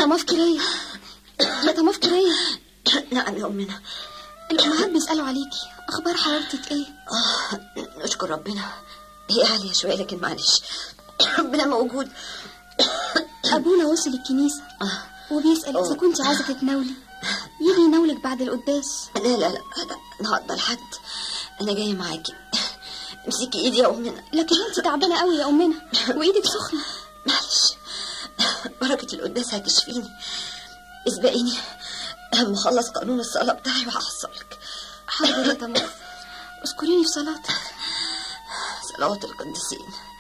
طماف كريه يا طماف كريه نعم يا أمنا الأمهات بيسألوا عليكي أخبار حضرتك إيه؟ آه نشكر ربنا هي عالية شوية لكن معلش ربنا موجود أبونا وصل الكنيسة وبيسأل إذا كنت عايزة تتناولي يجي يناولك بعد القداس لا لا لا لا أنا هقدر حد أنا جاية معاكي امسكي إيدي يا أمنا لكن أنت تعبانة قوي يا أمنا وإيدك سخنة معلش بركة القداس هتشفيني اسبقيني أهم أخلص قانون الصلاة بتاعي وهحصلك حاضر يا طماف اذكريني في صلاتك صلوات القديسين